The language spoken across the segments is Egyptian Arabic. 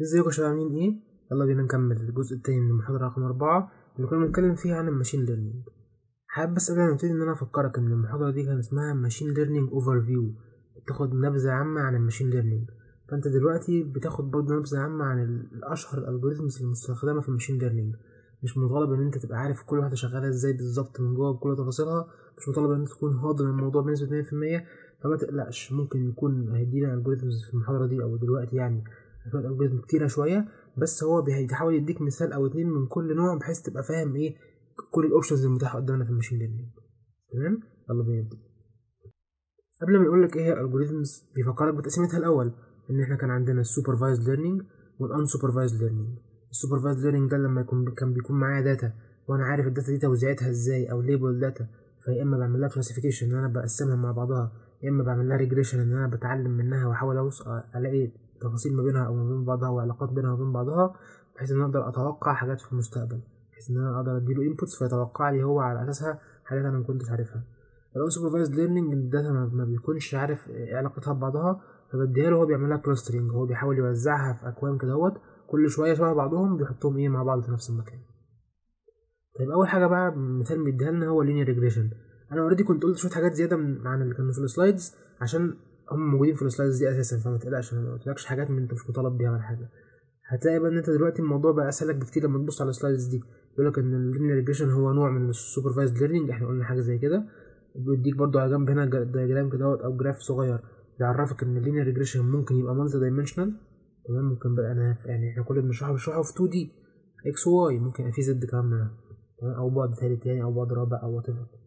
ازيكم يا شباب عاملين ايه يلا بينا نكمل الجزء التاني من المحاضرة رقم أربعة اللي كنا بنتكلم فيها عن الماشين ليرنينج حابب بس قبل ما نبتدي ان انا افكرك ان المحاضرة دي كان اسمها ماشين ليرنينج اوفر فيو بتاخد نبذة عامة عن الماشين ليرنينج فانت دلوقتي بتاخد برضه نبذة عامة عن الاشهر الالجوريزمز المستخدمة في الماشين ليرنينج مش مطالب ان انت تبقى عارف كل واحدة شغالة ازاي بالظبط من جوه بكل تفاصيلها مش مطالب ان انت تكون هاضم الموضوع بنسبة 100% فما تقلقش ممكن يكون هيدينا الجوريزمز في المحاضرة دي او دلوقتي يعني شوية الجوريزم كتيرة شوية بس هو بيحاول يديك مثال او اتنين من كل نوع بحيث تبقى فاهم ايه كل الاوبشنز المتاحة قدامنا في الماشين ليرنينج تمام يلا بينا نبتدي قبل ما نقول لك ايه هي الالجوريزمز بيفكرك بتقسيمتها الاول ان احنا كان عندنا السوبرفايزد ليرنينج والانسوبرفايزد ليرنينج السوبرفايزد ليرنينج ده لما يكون كان بيكون معايا داتا وانا عارف الداتا دي توزيعتها ازاي او ليبل داتا فيا اما بعمل لها كلاسيفيكيشن ان انا بقسمها مع بعضها يا اما بعمل لها ريجريشن ان انا بتعلم منها واحاول اوصل الاقي تفاصيل ما بينها او ما بين بعضها وعلاقات بينها وبين بعضها بحيث ان انا اقدر اتوقع حاجات في المستقبل بحيث ان انا اقدر اديله انبوتس فيتوقع لي هو على اساسها حاجات انا ما كنتش عارفها الانسوبرفايزد ليرنينج الداتا ما بيكونش عارف ايه علاقتها ببعضها فبديها له هو بيعمل لها كلاسترنج هو بيحاول يوزعها في اكوام كده اهوت كل شويه شبه بعضهم بيحطهم ايه مع بعض في نفس المكان طيب اول حاجه بقى مثال بيديها لنا هو اللينير ريجريشن انا اوريدي كنت قلت شويه حاجات زياده من عن اللي كانوا في السلايدز عشان هم موجودين في السلايدز دي اساسا فما تقلقش انا ما قلتلكش حاجات من انت مش مطالب بيها ولا حاجه هتلاقي بقى ان انت دلوقتي الموضوع بقى اسهل لك بكتير لما تبص على السلايدز دي بيقول لك ان اللينير ريجريشن هو نوع من السوبرفايزد ليرنينج احنا قلنا حاجه زي كده بيديك برضو على جنب هنا دايجرام كده او جراف صغير بيعرفك ان اللينير ريجريشن ممكن يبقى مالتي دايمنشنال تمام ممكن بقى انا يعني احنا كل اللي بنشرحه بنشرحه في 2 دي اكس واي ممكن يبقى في زد كمان معاه او بعد ثالث يعني او بعد رابع او وات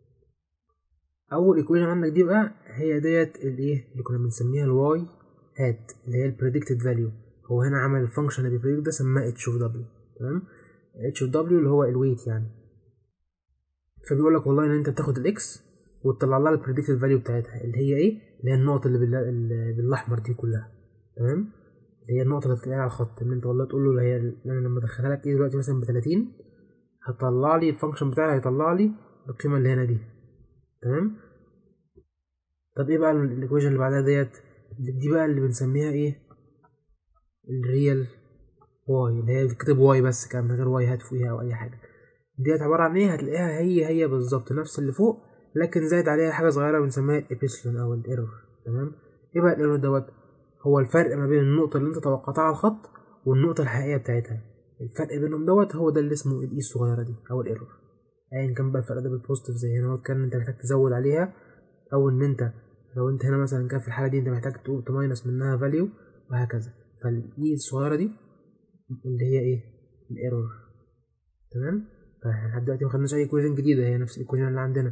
اول ايكويشن عندك دي بقى هي ديت الايه اللي كنا بنسميها الواي هات اللي هي البريدكتد فاليو هو هنا عمل الفانكشن اللي بيبريدكت ده سماه اتش اوف دبليو تمام اتش اوف دبليو اللي هو الويت يعني فبيقول لك والله ان انت بتاخد الاكس وتطلع لها البريدكتد فاليو بتاعتها اللي هي ايه اللي هي النقط اللي, بال... اللي بالاحمر دي كلها تمام اللي هي النقطه اللي بتلاقيها على الخط ان انت والله تقول له اللي هي انا لما ادخلها لك ايه دلوقتي مثلا ب 30 هتطلع لي الفانكشن بتاعها هيطلع لي القيمه اللي هنا دي تمام طب ايه بقى الايكويشن اللي بعدها ديت دي بقى اللي بنسميها ايه الريال واي اللي هي بتكتب واي بس كان من غير واي هات فوقيها او اي حاجه ديت عباره عن ايه هتلاقيها هي هي بالظبط نفس اللي فوق لكن زايد عليها حاجه صغيره بنسميها الابيسلون او الايرور تمام ايه بقى الايرور دوت هو الفرق ما بين النقطه اللي انت توقعتها على الخط والنقطه الحقيقيه بتاعتها الفرق بينهم دوت هو ده اللي اسمه الاي الصغيره دي او الايرور ايا كان بقى الفرق ده بالبوزيتيف زي هنا كان انت محتاج تزود عليها او ان انت لو انت هنا مثلا كان في الحاله دي انت محتاج تقول تماينس منها فاليو وهكذا فالاي الصغيره دي اللي هي ايه الايرور تمام فاحنا دلوقتي ما خدناش اي ايكويشن جديده هي نفس الايكويشن اللي عندنا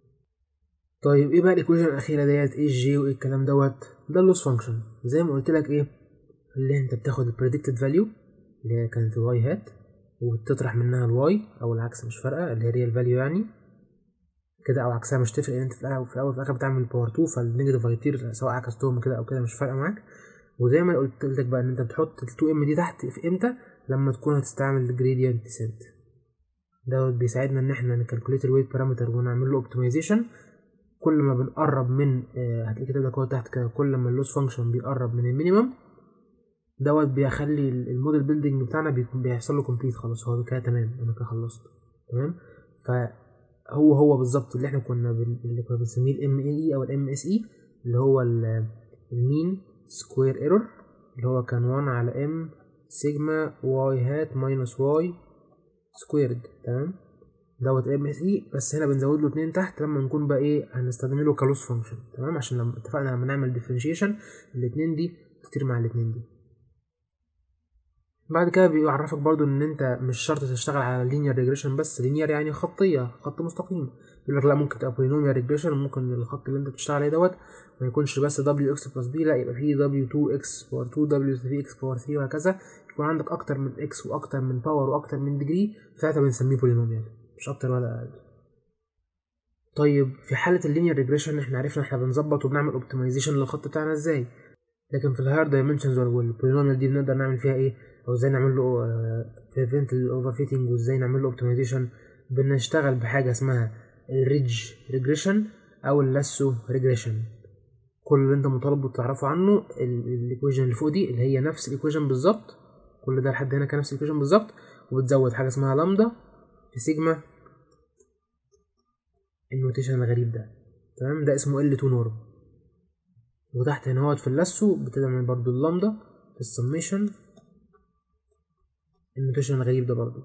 طيب ايه بقى الايكويشن الاخيره ديت ايه الجي وايه الكلام دوت ده اللوس فانكشن زي ما قلت لك ايه اللي انت بتاخد البريدكتد فاليو اللي هي كانت الواي هات وتطرح منها الواي او العكس مش فارقه اللي هي ريال فاليو يعني كده او عكسها مش تفرق ان انت في الاول في الاول في الاخر بتعمل باور 2 فالنيجاتيف هيطير سواء عكستهم كده او كده مش فارقه معاك وزي ما قلت لك بقى ان انت بتحط ال 2 ام دي تحت في امتى لما تكون هتستعمل الجريدينت ديسنت دوت بيساعدنا ان احنا نكالكوليت الويت بارامتر ونعمل له اوبتمايزيشن كل ما بنقرب من آه هتلاقي كاتب لك هو تحت كده كل ما اللوس فانكشن بيقرب من المينيمم دوت بيخلي الموديل بيلدينج بتاعنا بيكون بيحصل له كومبليت خلاص هو كده تمام انا كده خلصت تمام فهو هو بالظبط اللي احنا كنا بن... اللي كنا بنسميه الام اي او الام اس اي اللي هو المين سكوير ايرور اللي هو كان 1 على ام سيجما واي هات ماينس واي سكويرد تمام دوت ام اس اي بس هنا بنزود له اتنين تحت لما نكون بقى ايه هنستخدم له كلوس فانكشن تمام عشان لما اتفقنا لما نعمل ديفرنشيشن الاتنين دي تطير مع الاتنين دي بعد كده بيعرفك برضو ان انت مش شرط تشتغل على لينير ريجريشن بس لينير يعني خطيه خط مستقيم يقول لك لا ممكن تبقى بولينوميال ريجريشن ممكن الخط اللي انت بتشتغل عليه دوت ما يكونش بس دبليو اكس بلس بي لا يبقى فيه دبليو 2 اكس باور 2 دبليو 3 اكس باور 3 وهكذا يكون عندك اكتر من اكس واكتر من باور واكتر من ديجري ساعتها بنسميه بولينوميال مش اكتر ولا اقل طيب في حالة اللينير ريجريشن احنا عرفنا احنا بنظبط وبنعمل اوبتمايزيشن للخط بتاعنا ازاي لكن في الهاير دايمنشنز والبولينوميال دي بنقدر نعمل فيها ايه او ازاي نعمل له بريفنت الاوفر فيتنج وازاي نعمل له اوبتمايزيشن بنشتغل بحاجه اسمها الريدج ريجريشن او اللاسو ريجريشن كل اللي انت مطالب تعرفه عنه الايكويشن اللي فوق دي اللي هي نفس الايكويشن بالظبط كل ده لحد هنا كان نفس الايكويشن بالظبط وبتزود حاجه اسمها لامدا في سيجما النوتيشن الغريب ده تمام ده اسمه ال 2 نورم وتحت هنا هوت في اللاسو بتعمل برضو اللامدا في السميشن النوتيشن الغريب ده برضو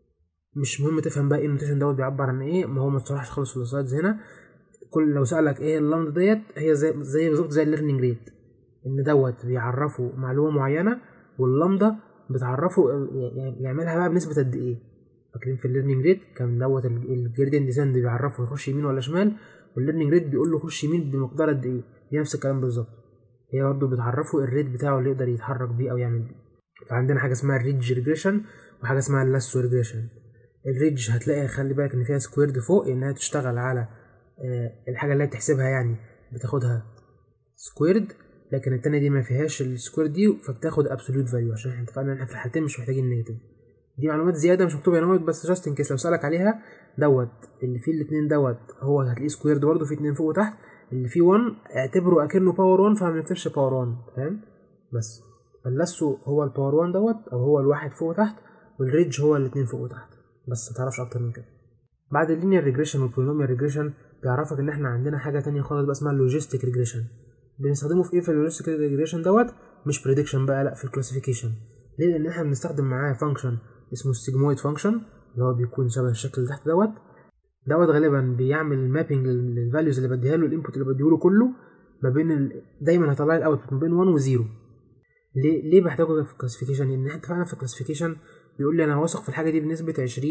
مش مهم تفهم بقى ايه النوتيشن دوت بيعبر عن ايه ما هو ما اتشرحش خالص في السلايدز هنا كل لو سألك ايه اللامدا ديت هي زي زي بالظبط زي الليرنينج ريت ان دوت بيعرفوا معلومه معينه واللامدا بتعرفه يعني يعملها بقى بنسبه قد ايه فاكرين في الليرنينج ريت كان دوت الجريدينت ديسند بيعرفه يخش يمين ولا شمال والليرنينج ريت بيقول له خش يمين بمقدار قد ايه هي نفس الكلام بالظبط هي برضه بتعرفه الريت بتاعه اللي يقدر يتحرك بيه او يعمل بيه فعندنا حاجه اسمها الريدج ريجريشن وحاجه اسمها اللاسو ريجريشن الريدج هتلاقي خلي بالك ان فيها سكويرد فوق انها تشتغل على آه الحاجه اللي هي بتحسبها يعني بتاخدها سكويرد لكن التانية دي ما فيهاش السكوير دي فبتاخد ابسوليوت فاليو عشان احنا اتفقنا ان احنا في الحالتين مش محتاجين نيجاتيف دي معلومات زياده مش مكتوبه هنا بس جاست ان كيس لو سالك عليها دوت اللي فيه الاثنين دوت هو هتلاقيه سكويرد برضه في اتنين فوق وتحت اللي فيه 1 اعتبره اكنه باور 1 فما بنكتبش باور 1 فاهم بس فاللاسو هو الباور 1 دوت او هو الواحد فوق وتحت والريدج هو الاثنين فوق وتحت بس ما تعرفش اكتر من كده بعد اللينير ريجريشن والبولينوميال ريجريشن بيعرفك ان احنا عندنا حاجه تانية خالص بقى اسمها اللوجيستيك ريجريشن بنستخدمه في ايه في اللوجيستيك ريجريشن دوت مش بريدكشن بقى لا في الكلاسيفيكيشن ليه لان احنا بنستخدم معاه فانكشن اسمه السيجمويد فانكشن اللي هو بيكون شبه الشكل اللي تحت دوت دوت غالبا بيعمل مابنج للفاليوز اللي بديها له الانبوت اللي بديه له كله ما بين ال... دايما هطلع لي الاوتبوت ما بين 1 و 0 ليه ليه بحتاجه في الكلاسيفيكيشن لان احنا اتفقنا في الكلاسيفيكيشن بيقول لي انا واثق في الحاجه دي بنسبه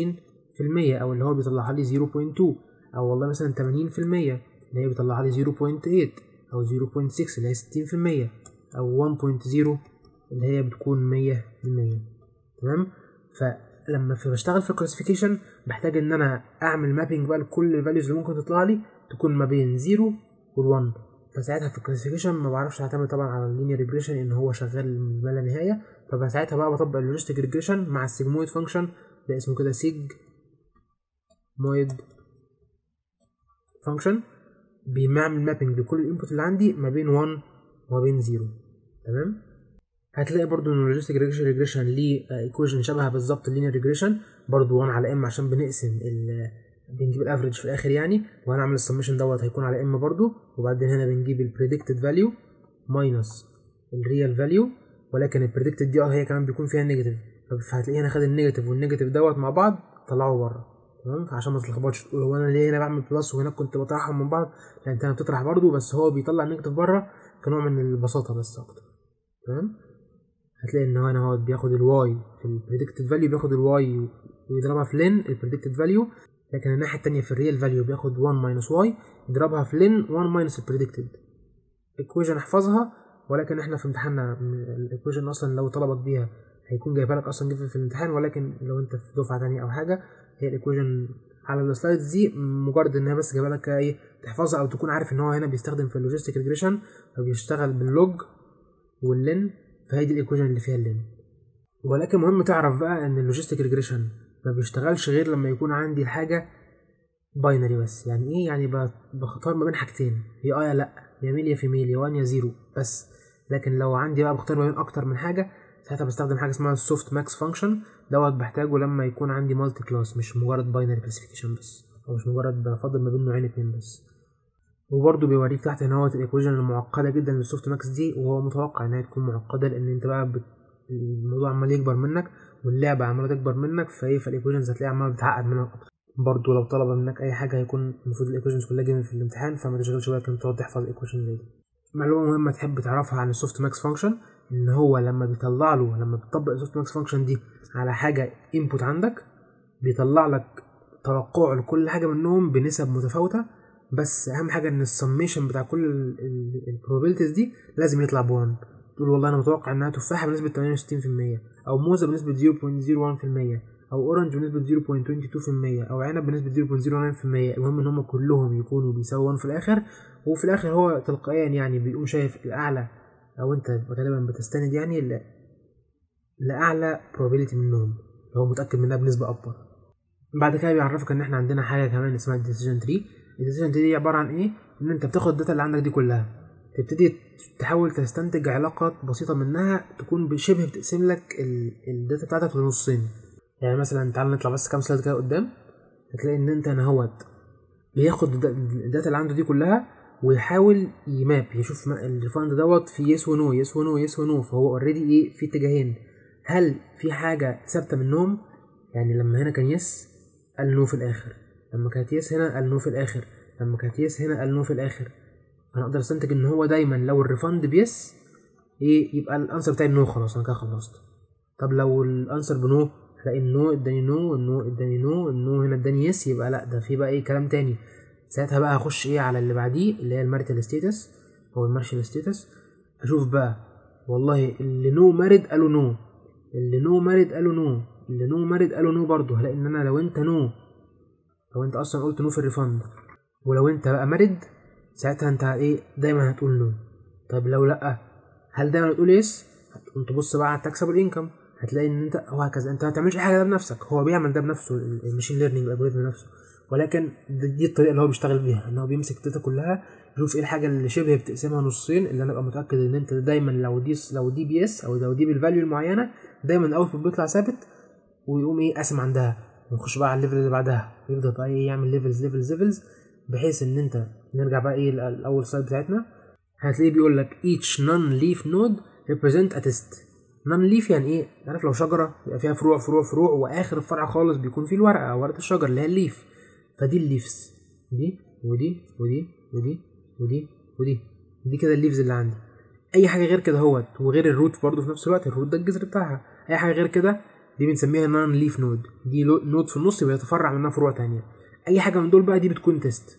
20% او اللي هو بيطلعها لي 0.2 او والله مثلا 80% اللي هي بيطلعها لي 0.8 او 0.6 اللي هي 60% او 1.0 اللي هي بتكون 100% تمام فلما في بشتغل في الكلاسيفيكيشن بحتاج ان انا اعمل مابينج بقى لكل الفاليوز اللي ممكن تطلع لي تكون ما بين 0 وال1 فساعتها في الكلاسيفيكيشن ما بعرفش اعتمد طبعا على اللينير ريجريشن ان هو شغال ما لا نهايه فساعتها بقى بطبق اللوجيستيك ريجريشن مع السيجمويد فانكشن ده اسمه كده سيج مويد فانكشن بيعمل مابينج لكل الانبوت اللي عندي ما بين 1 وما بين 0 تمام هتلاقي برضو ان اللوجيستيك ريجريشن ريجريشن ليه ايكويشن شبه بالظبط اللينير ريجريشن برضو 1 على ام عشان بنقسم ال بنجيب الافريج في الاخر يعني وهنعمل السمشن دوت هيكون على ام برضو وبعدين هنا بنجيب البريدكتد فاليو ماينس الريال فاليو ولكن البريدكتد دي هي كمان بيكون فيها نيجاتيف فهتلاقي هنا خد النيجاتيف والنيجاتيف دوت مع بعض طلعوا بره تمام فعشان ما تتلخبطش تقول هو انا ليه هنا بعمل بلس وهناك كنت بطرحهم من بعض لا انت هنا بتطرح برضو بس هو بيطلع النيجاتيف بره كنوع من البساطه بس اكتر تمام هتلاقي ان هو هنا هو بياخد الواي في البريدكتد فاليو بياخد الواي ويضربها في لين البريدكتد فاليو لكن الناحيه التانية في الريال فاليو بياخد 1 ماينس واي يضربها في لين 1 ماينس البريدكتد ايكويشن احفظها ولكن احنا في امتحاننا الايكويشن اصلا لو طلبت بيها هيكون جايبها لك اصلا جيفن في الامتحان ولكن لو انت في دفعه تانية او حاجه هي الايكويشن على السلايدز دي مجرد انها بس جايبها لك ايه تحفظها او تكون عارف ان هو هنا بيستخدم في اللوجيستيك ريجريشن فبيشتغل باللوج واللين فهي دي الايكويشن اللي فيها اللين ولكن مهم تعرف بقى ان اللوجيستيك ريجريشن ما بيشتغلش غير لما يكون عندي الحاجه باينري بس يعني ايه يعني بختار ما بين حاجتين يا اه يا لا يا ميل يا فيميل يا 1 يا زيرو بس لكن لو عندي بقى بختار ما بين اكتر من حاجه ساعتها بستخدم حاجه اسمها السوفت ماكس فانكشن دوت بحتاجه لما يكون عندي مالتي كلاس مش مجرد باينري كلاسيفيكيشن بس او مش مجرد بفضل ما بين نوعين اتنين بس وبرضه بيوريك تحت هنا هوت الايكويشن المعقده جدا للسوفت ماكس دي وهو متوقع انها تكون معقده لان انت بقى بت... الموضوع عمال يكبر منك واللعبه عماله تكبر منك فايه فالايكويشنز هتلاقيها عماله بتعقد منك اكتر برضه لو طلب منك اي حاجه هيكون المفروض الايكويشنز كلها جايه في الامتحان فما تشغلش بالك انت تقعد تحفظ ايكويشن زي دي معلومه مهمه تحب تعرفها عن السوفت ماكس فانكشن ان هو لما بيطلع له لما بتطبق السوفت ماكس فانكشن دي على حاجه انبوت عندك بيطلع لك توقع لكل حاجه منهم بنسب متفاوته بس اهم حاجه ان السميشن بتاع كل البروبابيلتيز دي لازم يطلع ب1 تقول والله انا متوقع انها تفاحه بنسبه 68% او موزه بنسبه 0.01% او اورنج بنسبه 0.22% او عنب بنسبه 0.09% المهم ان هم كلهم يكونوا بيساووا 1 في الاخر وفي الاخر هو تلقائيا يعني بيقوم شايف الاعلى او انت غالبا بتستند يعني ل... لاعلى probability منهم هو متاكد منها بنسبه اكبر بعد كده بيعرفك ان احنا عندنا حاجه كمان اسمها decision tree الديسيجن تري دي عباره عن ايه ان انت بتاخد الداتا اللي عندك دي كلها تبتدي تحاول تستنتج علاقات بسيطة منها تكون شبه بتقسم لك الداتا بتاعتك لنصين يعني مثلا تعال نطلع بس كام سلايد كده قدام هتلاقي ان انت نهوت بياخد الداتا اللي عنده دي كلها ويحاول يماب يشوف الريفاند دوت في يس ونو يس ونو يس ونو فهو اوريدي ايه في اتجاهين هل في حاجة ثابتة منهم يعني لما هنا كان يس قال نو في الاخر لما كانت يس هنا قال نو في الاخر لما كانت يس هنا قال نو في الاخر انا اقدر استنتج ان هو دايما لو الريفاند بيس ايه يبقى الانسر بتاعي نو خلاص انا كده خلصت طب لو الانسر بنو هلاقي النو اداني نو النو اداني نو النو هنا اداني يس يبقى لا ده في بقى ايه كلام تاني ساعتها بقى هخش ايه على اللي بعديه اللي هي الماريتال ستيتس او المارشال ستيتس اشوف بقى والله اللي نو مارد قالوا نو اللي نو مارد قالوا نو اللي نو مارد قالوا نو برضه هلاقي ان انا لو انت نو لو انت اصلا قلت نو في الريفاند ولو انت بقى مارد ساعتها انت ايه دايما هتقول نو طيب لو لا هل دايما هتقول يس هتقوم تبص بقى على التاكسبل انكم هتلاقي ان انت وهكذا انت ما تعملش اي حاجه ده بنفسك هو بيعمل ده بنفسه المشين ليرنينج الالجوريثم نفسه ولكن دي الطريقه اللي هو بيشتغل بيها ان هو بيمسك الداتا كلها يشوف ايه الحاجه اللي شبه بتقسمها نصين اللي انا ابقى متاكد ان انت دايما لو دي لو دي بي اس او لو دي بالفاليو المعينه دايما الاوتبوت بيطلع ثابت ويقوم ايه قاسم عندها ونخش بقى على الليفل اللي بعدها يفضل بقى ايه يعمل ليفلز ليفلز ليفلز بحيث ان انت نرجع بقى ايه الاول سلايد بتاعتنا هتلاقيه بيقول لك each non leaf node represent a test non leaf يعني ايه عارف لو شجره بيبقى فيها فروع فروع فروع واخر الفرع خالص بيكون فيه الورقه او ورقه الشجر اللي هي الليف فدي الليفز دي ودي ودي ودي ودي ودي دي كده الليفز اللي عندي اي حاجه غير كده اهوت وغير الروت برضه في نفس الوقت الروت ده الجذر بتاعها اي حاجه غير كده دي بنسميها نون ليف نود دي نود في النص بيتفرع منها فروع تانية اي حاجه من دول بقى دي بتكون تيست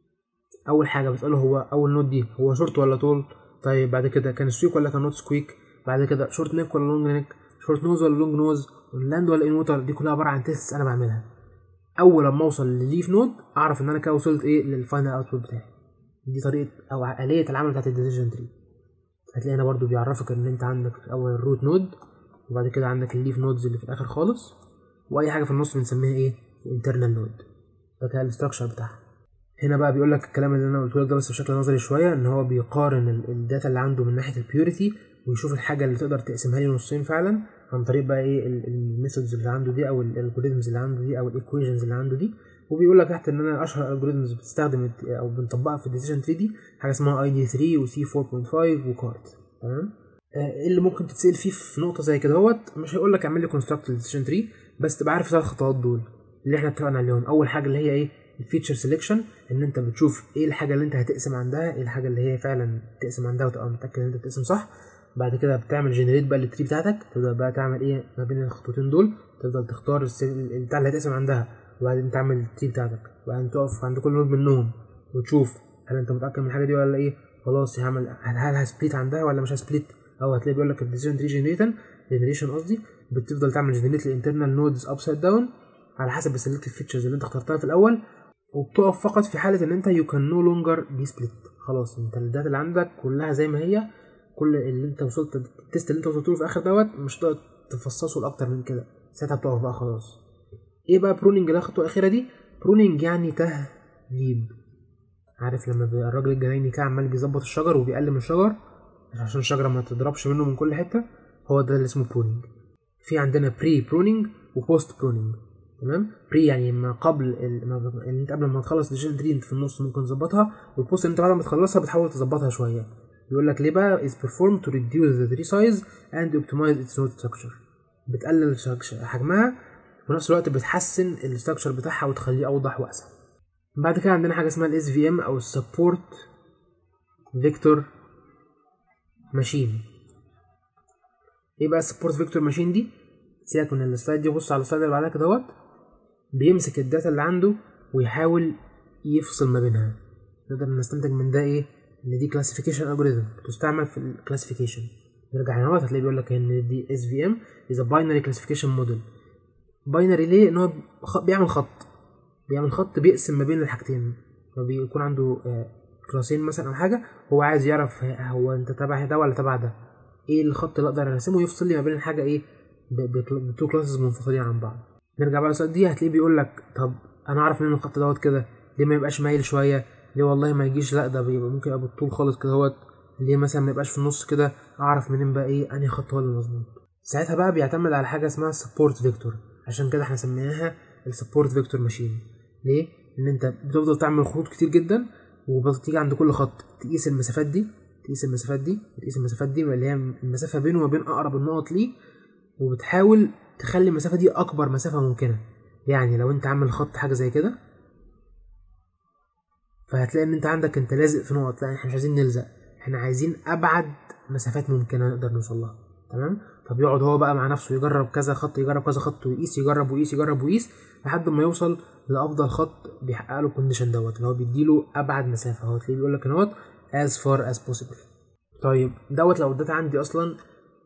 اول حاجه بتساله هو اول نود دي هو شورت ولا طول طيب بعد كده كان سويك ولا كان نوت سكويك بعد كده شورت نيك ولا لونج نيك شورت نوز ولا لونج نوز لاند ولا انوتر دي كلها عباره عن تيست انا بعملها اول لما اوصل لليف نود اعرف ان انا كده وصلت ايه للفاينل اوتبوت بتاعي دي طريقه او اليه العمل بتاعت الديسيجن تري هتلاقي هنا برضو بيعرفك ان انت عندك في اول الروت نود وبعد كده عندك الليف نودز اللي في الاخر خالص واي حاجه في النص بنسميها ايه الانترنال نود ده كده الاستراكشر بتاعها هنا بقى بيقول لك الكلام اللي انا قلته لك ده بس بشكل نظري شويه ان هو بيقارن الداتا اللي عنده من ناحيه البيوريتي ويشوف الحاجه اللي تقدر تقسمها لي نصين فعلا عن طريق بقى ايه الميثودز اللي عنده دي او الالجوريزمز اللي عنده دي او الايكويشنز اللي عنده دي وبيقول لك تحت ان انا اشهر الجوريزمز بتستخدم او بنطبقها في الديسيجن تري دي حاجه اسمها اي دي 3 وسي 4.5 وكارت تمام ايه اللي ممكن تتسال فيه في نقطه زي كده اهوت مش هيقول لك اعمل لي كونستراكت الديسيجن تري بس تبقى عارف الثلاث خطوات دول اللي احنا اتفقنا عليهم اول حاجه اللي هي ايه الفيتشر سيلكشن ان انت بتشوف ايه الحاجه اللي انت هتقسم عندها ايه الحاجه اللي هي فعلا تقسم عندها وتبقى متاكد ان انت بتقسم صح بعد كده بتعمل جنريت بقى للتري بتاعتك تبدا بقى تعمل ايه ما بين الخطوتين دول تفضل تختار بتاع اللي هتقسم عندها وبعدين تعمل التري بتاعتك وبعدين تقف عند كل نود منهم وتشوف هل انت متاكد من الحاجه دي ولا ايه خلاص هعمل هل هسبليت عندها ولا مش هسبليت او هتلاقي بيقول لك الديسيجن تري جنريشن جنريشن قصدي بتفضل تعمل جنريت للانترنال نودز ابسايد داون على حسب السلكتيف فيتشرز اللي انت اخترتها في الاول وبتقف فقط في حاله ان انت يو كان نو لونجر بي سبليت خلاص انت الداتا اللي عندك كلها زي ما هي كل اللي انت وصلت التست اللي انت وصلت له في اخر دوت مش هتقدر تفصصه لاكتر من كده ساعتها بتقف بقى خلاص ايه بقى بروننج ده الخطوه الاخيره دي بروننج يعني تهذيب عارف لما بيبقى الراجل الجنايني كده عمال بيظبط الشجر وبيقلم الشجر عشان الشجره ما تضربش منه من كل حته هو ده اللي اسمه بروننج في عندنا بري بروننج وبوست بروننج تمام بري يعني ما قبل اللي انت قبل ما تخلص ديسيجن تري انت في النص ممكن تظبطها والبوست انت بعد ما تخلصها بتحاول تظبطها شويه يقول لك ليه بقى is performed to reduce the tree size and optimize its node structure بتقلل حجمها وفي نفس الوقت بتحسن الاستراكشر بتاعها وتخليه اوضح واسهل بعد كده عندنا حاجه اسمها الاس في ام او السبورت فيكتور ماشين ايه بقى السبورت فيكتور ماشين دي سيبك من السلايد دي بص على السلايد اللي بعدها كده دوت بيمسك الداتا اللي عنده ويحاول يفصل ما بينها نقدر نستنتج من ده ايه ان دي كلاسيفيكيشن الجوريزم بتستعمل في الكلاسيفيكيشن نرجع هنا هتلاقي بيقول لك ان دي اس في ام از باينري كلاسيفيكيشن موديل باينري ليه ان هو بيعمل خط بيعمل خط بيقسم ما بين الحاجتين فبيكون عنده كلاسين مثلا او حاجه هو عايز يعرف هو انت تبع ده ولا تبع ده ايه الخط اللي اقدر ارسمه يفصل لي ما بين الحاجه ايه بتو كلاسز منفصلين عن بعض نرجع بقى للسؤال دي هتلاقيه بيقول لك طب انا اعرف ان الخط دوت كده ليه ما يبقاش مايل شويه ليه والله ما يجيش لا ده بيبقى ممكن يبقى بالطول خالص كده هوت ليه مثلا ما يبقاش في النص كده اعرف منين بقى ايه انهي خط هو اللي مظبوط ساعتها بقى بيعتمد على حاجه اسمها سبورت فيكتور عشان كده احنا سميناها السبورت فيكتور ماشين ليه ان انت بتفضل تعمل خطوط كتير جدا وبتيجي عند كل خط تقيس المسافات دي تقيس المسافات دي تقيس المسافات دي اللي هي المسافه بينه وما بين اقرب النقط ليه وبتحاول تخلي المسافه دي اكبر مسافه ممكنه يعني لو انت عامل خط حاجه زي كده فهتلاقي ان انت عندك انت لازق في نقط لا احنا مش عايزين نلزق احنا عايزين ابعد مسافات ممكنه نقدر نوصل لها تمام فبيقعد هو بقى مع نفسه يجرب كذا خط يجرب كذا خط ويقيس يجرب ويقيس يجرب ويقيس لحد ما يوصل لافضل خط بيحقق له الكونديشن دوت اللي هو بيديله ابعد مسافه هو تلاقيه بيقول لك اهوت as far as possible طيب دوت لو الداتا عندي اصلا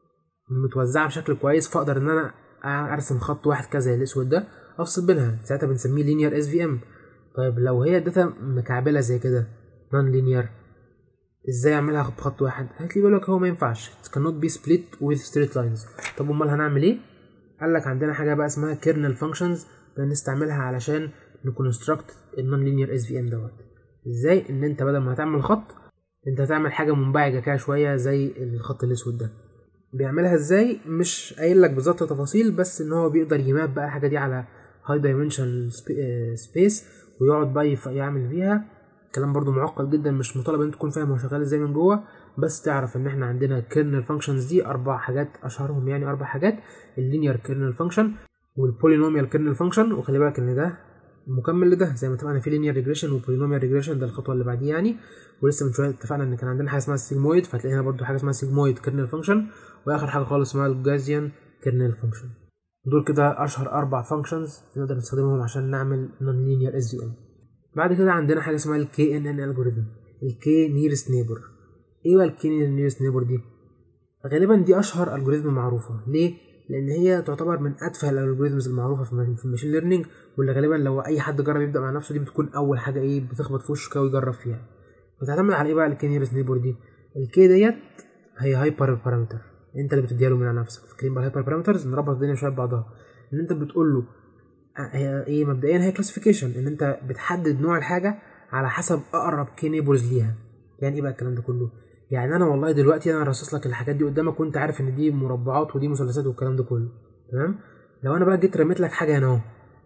متوزعه بشكل كويس فاقدر ان انا ارسم خط واحد كذا الاسود ده افصل بينها ساعتها بنسميه linear SVM طيب لو هي الداتا مكعبله زي كده non linear ازاي اعملها بخط واحد هتلاقيه بيقول لك هو ما ينفعش it cannot be split with straight lines طب امال هنعمل ايه قال لك عندنا حاجه بقى اسمها kernel functions بنستعملها علشان نكونستراكت النون لينير اس في ام دوت ازاي ان انت بدل ما هتعمل خط انت هتعمل حاجه منبعجه كده شويه زي الخط الاسود ده بيعملها ازاي مش قايل لك بالظبط تفاصيل بس ان هو بيقدر يماب بقى الحاجه دي على هاي دايمنشن سبيس ويقعد بقى يعمل فيها كلام برضو معقد جدا مش مطالب ان تكون فاهم هو شغال ازاي من جوه بس تعرف ان احنا عندنا كيرنل فانكشنز دي اربع حاجات اشهرهم يعني اربع حاجات اللينير كيرنل فانكشن والبولينوميال كيرنل فانكشن وخلي بالك ان ده مكمل لده زي ما اتفقنا في لينير ريجريشن وبولينوميال ريجريشن ده الخطوه اللي بعديه يعني ولسه من شويه اتفقنا ان كان عندنا حاجه اسمها السيجمويد فهتلاقي هنا برضو حاجه اسمها سيجمويد كيرنل فانكشن واخر حاجه خالص اسمها الجازيان كيرنل فانكشن دول كده اشهر اربع فانكشنز نقدر نستخدمهم عشان نعمل نون لينير اس في ام بعد كده عندنا حاجه اسمها الكي ان ان الجوريثم الكي نيرست نيبر ايه بقى الكي نيرست نيبر دي غالبا دي اشهر الجوريثم معروفه ليه لان هي تعتبر من اتفه الالجوريزمز المعروفه في الماشين ليرنينج واللي غالبا لو اي حد جرب يبدا مع نفسه دي بتكون اول حاجه ايه بتخبط في وشه كده ويجرب فيها بتعتمد على ايه بقى الكي نيرست نيبر دي الكي ديت هي هايبر بارامتر انت اللي بتديها له من على نفسك فاكرين بقى الهايبر بارامترز نربط الدنيا شويه ببعضها ان انت بتقول له هي ايه مبدئيا هي كلاسيفيكيشن ان انت بتحدد نوع الحاجه على حسب اقرب كي نيبرز ليها يعني ايه بقى الكلام ده كله يعني انا والله دلوقتي انا راصص لك الحاجات دي قدامك وانت عارف ان دي مربعات ودي مثلثات والكلام ده كله تمام لو انا بقى جيت رميت لك حاجه هنا اهو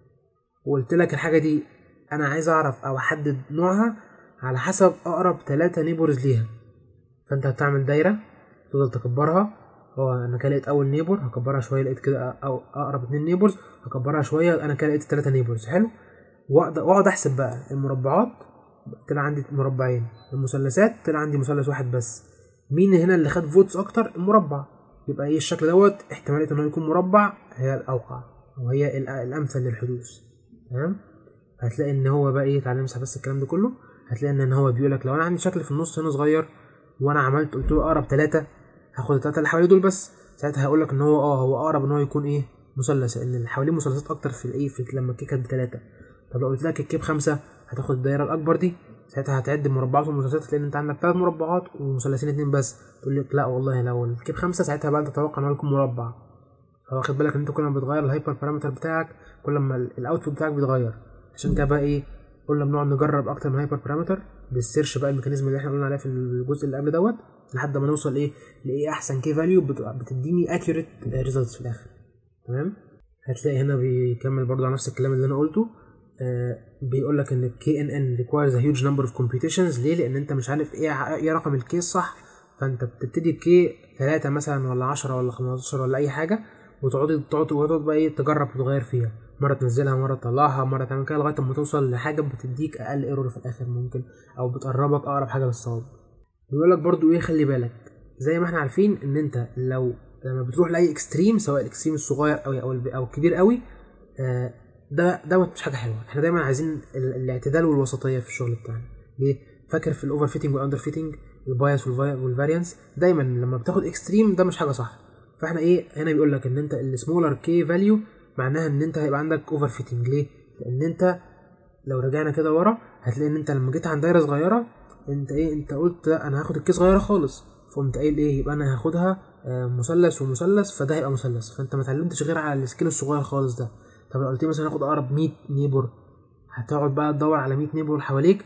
وقلت لك الحاجه دي انا عايز اعرف او احدد نوعها على حسب اقرب ثلاثة نيبرز ليها فانت هتعمل دايره تفضل تكبرها اه انا كده لقيت اول نيبر هكبرها شويه لقيت كده او اقرب اتنين نيبرز هكبرها شويه انا كده لقيت ثلاثة نيبرز حلو واقعد احسب بقى المربعات طلع عندي مربعين المثلثات طلع عندي مثلث واحد بس مين هنا اللي خد فوتس اكتر المربع يبقى ايه الشكل دوت احتماليه انه يكون مربع هي الاوقع وهي الامثل للحدوث تمام هتلاقي ان هو بقى ايه تعالى نمسح بس الكلام ده كله هتلاقي ان هو بيقول لك لو انا عندي شكل في النص هنا صغير وانا عملت قلت له اقرب ثلاثة هاخد الثلاثة اللي حواليه دول بس ساعتها هقول لك ان هو اه هو اقرب ان هو يكون ايه مثلث لان اللي حواليه مثلثات اكتر في الايه في لما الكيك كانت بثلاثة طب لو قلت لك الكيب خمسة هتاخد الدايره الاكبر دي ساعتها هتعد مربعات والمثلثات لان انت عندك ثلاث مربعات ومثلثين اتنين بس تقول لك لا والله لو الكيب خمسة ساعتها بقى انت تتوقع انه يكون مربع واخد بالك ان انت كل ما بتغير الهايبر بارامتر بتاعك كل ما الاوتبوت بتاعك بيتغير عشان كده بقى ايه قلنا بنقعد نجرب اكتر من هايبر بارامتر بالسيرش بقى الميكانيزم اللي احنا قلنا عليه في الجزء اللي قبل دوت لحد ما نوصل ايه لايه احسن كي فاليو بتديني اكيوريت ريزلتس في الاخر تمام هتلاقي هنا بيكمل برضو على نفس الكلام اللي انا قلته آه بيقول لك ان الكي ان ان requires a huge number of computations ليه لان انت مش عارف ايه ايه رقم الكي الصح فانت بتبتدي بكي 3 مثلا ولا 10 ولا 15 ولا اي حاجه وتقعد تقعد تقعد بقى ايه تجرب وتغير فيها مره تنزلها مره تطلعها مره تعمل كده لغايه ما توصل لحاجه بتديك اقل ايرور في الاخر ممكن او بتقربك اقرب حاجه للصواب بيقول لك برضو ايه خلي بالك زي ما احنا عارفين ان انت لو لما بتروح لاي اكستريم سواء الاكستريم الصغير قوي او او الكبير قوي آه ده دوت مش حاجه حلوه احنا دايما عايزين الاعتدال والوسطيه في الشغل بتاعنا ليه فاكر في الاوفر فيتنج والاندر فيتنج البايس والفاريانس دايما لما بتاخد اكستريم ده مش حاجه صح فاحنا ايه هنا بيقول لك ان انت السمولر كي فاليو معناها ان انت هيبقى عندك اوفر فيتنج ليه لان انت لو رجعنا كده ورا هتلاقي ان انت لما جيت عند دايره صغيره انت ايه انت قلت انا هاخد الكي صغيره خالص فقمت قايل ايه يبقى انا هاخدها مثلث ومثلث فده هيبقى مثلث فانت ما اتعلمتش غير على السكيل الصغير خالص ده طب لو قلت مثلا هاخد اقرب 100 نيبر هتقعد بقى تدور على 100 نيبر حواليك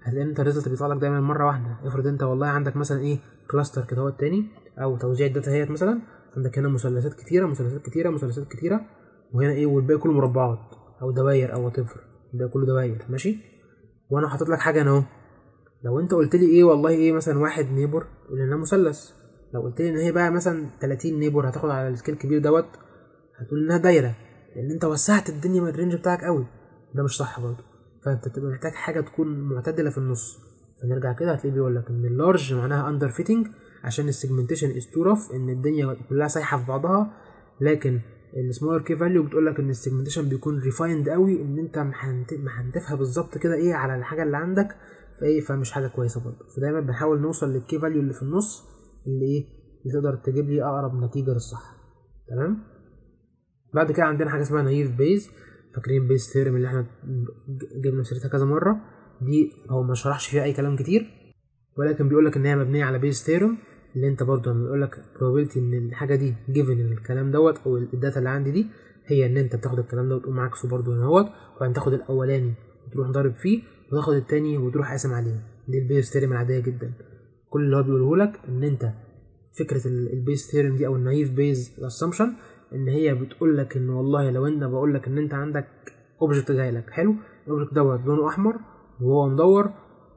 هتلاقي ان انت الريزلت بيطلع لك دايما مره واحده افرض انت والله عندك مثلا ايه كلاستر كده هو التاني او توزيع الداتا هيت مثلا عندك هنا مثلثات كتيره مثلثات كتيره مثلثات كتيره وهنا ايه والباقي كله مربعات او دواير او وات الباقي كله دواير ماشي وانا حاطط لك حاجه هنا اهو لو انت قلت لي ايه والله ايه مثلا واحد نيبر قول لنا مثلث لو قلت لي ان هي بقى مثلا 30 نيبر هتاخد على السكيل الكبير دوت هتقول انها دايره لان انت وسعت الدنيا من الرينج بتاعك قوي ده مش صح برضه فانت بتبقى محتاج حاجه تكون معتدله في النص فنرجع كده هتلاقيه بيقول لك ان اللارج معناها اندر فيتنج عشان السيجمنتيشن از تو رف ان الدنيا كلها سايحه في بعضها لكن السمولر كي فاليو بتقول لك ان السيجمنتيشن بيكون ريفايند قوي ان انت محنتفها بالظبط كده ايه على الحاجه اللي عندك فايه فمش حاجه كويسه برضه فدايما بنحاول نوصل للكي فاليو اللي في النص اللي ايه اللي تقدر تجيب لي اقرب نتيجه للصح تمام بعد كده عندنا حاجه اسمها نايف بيز فاكرين بيز ثيرم اللي احنا جبنا سيرتها كذا مره دي هو ما شرحش فيها اي كلام كتير ولكن بيقول لك ان هي مبنيه على بيز ثيرم اللي انت برضه لما يقول لك probability ان الحاجه دي given الكلام دوت او الداتا اللي عندي دي هي ان انت بتاخد الكلام ده وتقوم عكسه برضه هنا اهوت وبعدين تاخد الاولاني وتروح ضارب فيه وتاخد التاني وتروح قاسم عليه دي البيز ثيرم العاديه جدا كل اللي هو بيقوله لك ان انت فكره البيز ثيرم دي او النايف بيز اسامبشن ان هي بتقول لك ان والله لو انا بقول لك ان انت عندك اوبجكت جاي لك حلو الاوبجكت دوت لونه احمر وهو مدور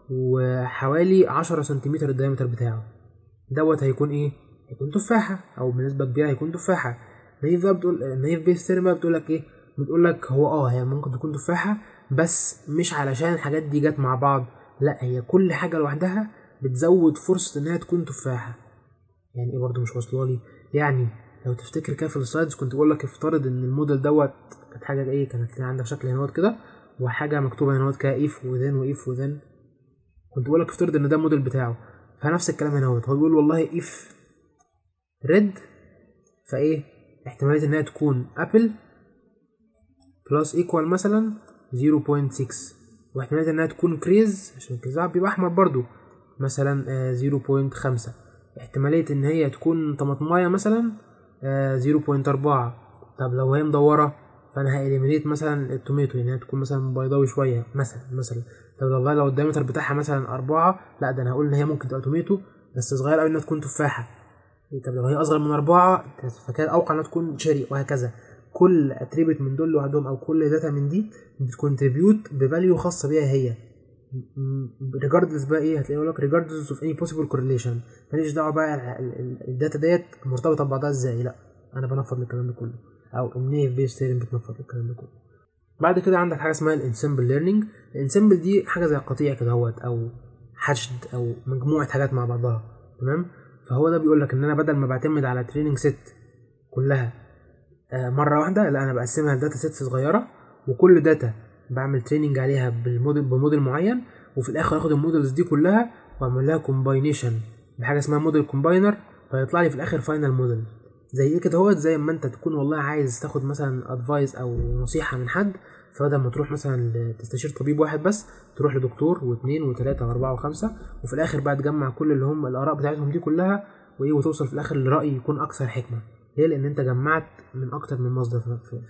وحوالي 10 سنتيمتر الدايمتر بتاعه دوت هيكون ايه هيكون تفاحه او بنسبه كبيره هيكون تفاحه نايف بقى بتقول نايف بيز ثيرم بقى بتقول لك ايه بتقول لك هو اه هي ممكن تكون تفاحه بس مش علشان الحاجات دي جت مع بعض لا هي كل حاجه لوحدها بتزود فرصه انها تكون تفاحه يعني ايه برضه مش واصله لي يعني لو تفتكر كده في السلايدز كنت بقول لك افترض ان الموديل دوت كانت حاجه ايه كانت عندك شكل هنا كده وحاجه مكتوبه هنا كده ايف وذن وايف وذن كنت بقول لك افترض ان ده الموديل بتاعه فنفس الكلام هنا هو بيقول والله ايف ريد فايه احتماليه انها تكون ابل بلس ايكوال مثلا 0.6 واحتماليه انها تكون كريز عشان كريز بيبقى احمر برضو مثلا 0.5 احتماليه ان هي تكون طماطمايه مثلا 0.4 طب لو هي مدوره فانا هاليمينيت مثلا التوميتو يعني تكون مثلا بيضاوي شويه مثلا مثلا طب والله لو الدايمتر بتاعها مثلا أربعة لا ده انا هقول ان هي ممكن تبقى توميتو بس صغيره قوي انها تكون تفاحه طب لو هي اصغر من أربعة فكان اوقع انها تكون شيري وهكذا كل اتريبيوت من دول لوحدهم او كل داتا من دي بتكونتريبيوت بفاليو خاصه بيها هي ريجاردلس بقى ايه هتلاقي يقول لك ريجاردلس اوف اني بوسيبل كورليشن ماليش دعوه بقى الداتا ديت مرتبطه ببعضها ازاي لا انا بنفض الكلام ده كله او النيف بيس ثيرم بتنفض الكلام ده كله بعد كده عندك حاجه اسمها الانسمبل ليرنينج الانسمبل دي حاجه زي قطيع كده اهوت او حشد او مجموعه حاجات مع بعضها تمام فهو ده بيقول لك ان انا بدل ما بعتمد على تريننج سيت كلها آه مره واحده لا انا بقسمها لداتا سيتس صغيره وكل داتا بعمل تريننج عليها بالموديل بموديل معين وفي الاخر اخد المودلز دي كلها واعمل لها كومباينيشن بحاجه اسمها موديل كومباينر فيطلع لي في الاخر فاينل موديل زي ايه كده هو زي ما انت تكون والله عايز تاخد مثلا ادفايس او نصيحه من حد فبدل ما تروح مثلا تستشير طبيب واحد بس تروح لدكتور واثنين وثلاثه واربعه وخمسه وفي الاخر بقى تجمع كل اللي هم الاراء بتاعتهم دي كلها وايه وتوصل في الاخر لراي يكون اكثر حكمه ليه لان انت جمعت من اكتر من مصدر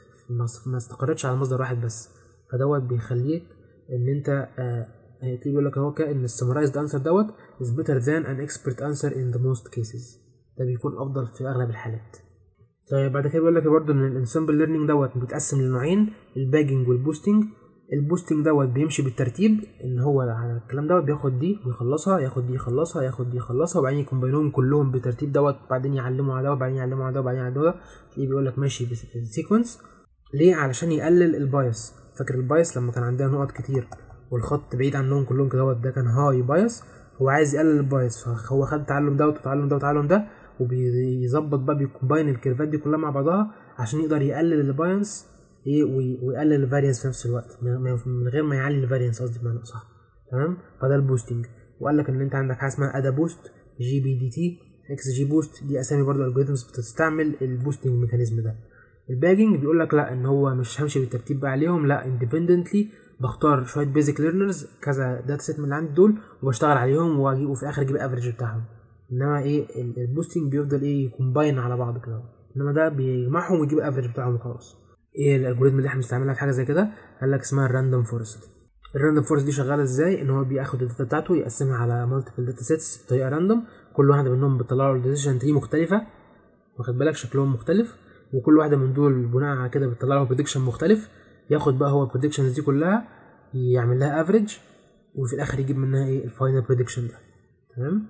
ما استقرتش على مصدر واحد بس فدوت بيخليك ان انت آه هيبتدي يقول لك اهو ان السمرايزد انسر دوت is better than an expert answer in the most cases ده بيكون افضل في اغلب الحالات طيب بعد كده بيقول لك برضه ان الانسمبل ليرنينج دوت بيتقسم لنوعين الباجنج والبوستنج البوستنج دوت بيمشي بالترتيب ان هو على الكلام دوت بياخد دي ويخلصها ياخد دي يخلصها ياخد دي يخلصها وبعدين يكمبينهم كلهم بالترتيب دوت بعدين يعلموا على ده وبعدين يعلموا على ده وبعدين على ده تلاقيه بيقول لك ماشي بالسيكونس ليه علشان يقلل البايس فاكر البايس لما كان عندنا نقط كتير والخط بعيد عنهم كلهم كده ده كان هاي بايس هو عايز يقلل البايس فهو خد تعلم دوت وتعلم ده وتعلم ده وبيظبط بقى بيكومباين الكيرفات دي كلها مع بعضها عشان يقدر يقلل الباينس ايه ويقلل الفاريانس في نفس الوقت من غير ما يعلي الفاريانس قصدي بمعنى صح تمام فده البوستنج وقال لك ان انت عندك حاجه اسمها ادا بوست جي بي دي تي اكس جي بوست دي اسامي برضو الجوريزمز بتستعمل البوستنج ميكانيزم ده الباجنج بيقول لك لا ان هو مش همشي بالترتيب بقى عليهم لا اندبندنتلي بختار شويه بيزك ليرنرز كذا داتا سيت من اللي عندي دول وبشتغل عليهم واجيب وفي الاخر اجيب الافرج بتاعهم انما ايه البوستنج بيفضل ايه يكومباين على بعض كده انما ده بيجمعهم ويجيب الافرج بتاعهم وخلاص ايه الالجوريزم اللي احنا بنستعملها في حاجه زي كده قال لك اسمها الراندوم فورست الراندوم فورست دي شغاله ازاي ان هو بياخد الداتا بتاعته يقسمها على مالتيبل داتا سيتس بطريقه راندوم كل واحده منهم بتطلع له ديسيجن تري مختلفه واخد بالك شكلهم مختلف وكل واحده من دول بناء على كده بتطلع له بريدكشن مختلف ياخد بقى هو البريدكشنز دي كلها يعمل لها افريج وفي الاخر يجيب منها ايه الفاينل بريدكشن ده تمام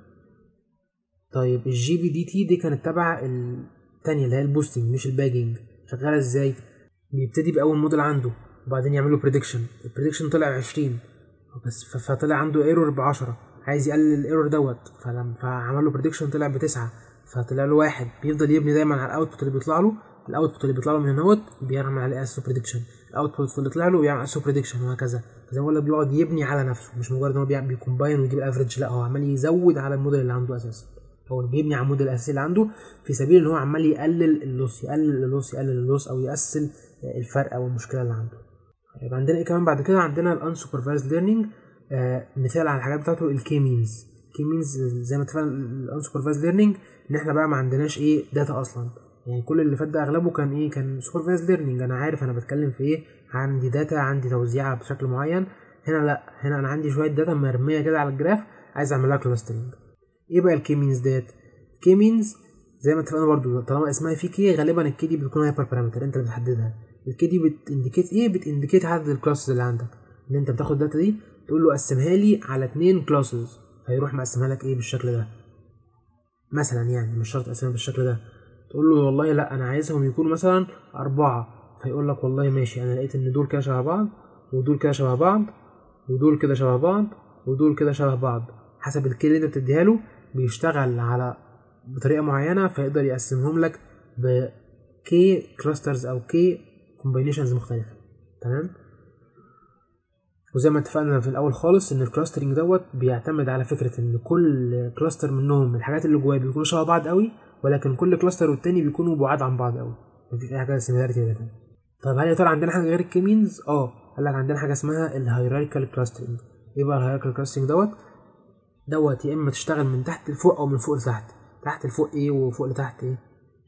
طيب الجي بي دي تي دي كانت تبع التانية اللي هي البوستنج مش الباجنج شغاله ازاي بيبتدي باول موديل عنده وبعدين يعمل له بريدكشن البريدكشن طلع 20 بس ف- فطلع عنده ايرور ب 10 عايز يقلل الايرور دوت فلما فعمل له بريدكشن طلع بتسعة فطلع له واحد بيفضل يبني دايما على الاوتبوت اللي بيطلع له الاوتبوت اللي بيطلع له من هنا بيعمل عليه اسو بريدكشن الاوتبوت اللي طلع له بيعمل اسو بريدكشن وهكذا زي ما بقول لك بيقعد يبني على نفسه مش مجرد ان هو بيعمل بيكومباين ويجيب افريج لا هو عمال يزود على الموديل اللي عنده اساسا هو بيبني على الموديل الاساسي اللي عنده في سبيل ان هو عمال يقلل اللوس يقلل اللوس يقلل اللوس او يقسل الفرق او المشكله اللي عنده يبقى عندنا ايه كمان بعد كده عندنا الانسوبرفايزد ليرنينج آه مثال على الحاجات بتاعته الكي مينز الكي مينز زي ما اتفقنا الانسوبرفايزد ليرنينج ان احنا بقى ما عندناش ايه داتا اصلا يعني كل اللي فات ده اغلبه كان ايه كان سوبرفايزد ليرنينج انا عارف انا بتكلم في ايه عندي داتا عندي توزيعها بشكل معين هنا لا هنا انا عندي شويه داتا مرميه كده على الجراف عايز اعمل لها كلاسترنج ايه بقى الكي مينز ديت كي مينز زي ما اتفقنا برضو طالما اسمها في كي غالبا الكي دي بتكون هايبر بارامتر انت اللي بتحددها الكي دي بتنديكيت ايه بتنديكيت عدد الكلاسز اللي عندك ان انت بتاخد الداتا دي تقول له قسمها لي على اتنين كلاسز هيروح مقسمها لك ايه بالشكل ده مثلا يعني مش شرط تقسمها بالشكل ده تقول له والله لا انا عايزهم يكونوا مثلا اربعة فيقول لك والله ماشي انا لقيت ان دول كده شبه بعض ودول كده شبه بعض ودول كده شبه بعض ودول كده شبه بعض حسب الكي اللي انت بتديها له بيشتغل على بطريقه معينه فيقدر يقسمهم لك بكي كلاسترز او كي كومبينيشنز مختلفه تمام وزي ما اتفقنا في الاول خالص ان الكلاسترنج دوت بيعتمد على فكره ان كل كلاستر منهم الحاجات اللي جواه بيكونوا شبه بعض قوي ولكن كل كلاستر والتاني بيكونوا بعاد عن بعض قوي مفيش اي حاجه سيميلاريتي بينهم طب هل يا ترى عندنا حاجه غير الكيمينز اه قال لك عندنا حاجه اسمها الهيراريكال كلاسترنج ايه بقى الهيراريكال كلاسترنج دوت دوت يا اما تشتغل من تحت لفوق او من فوق لتحت تحت لفوق ايه وفوق لتحت ايه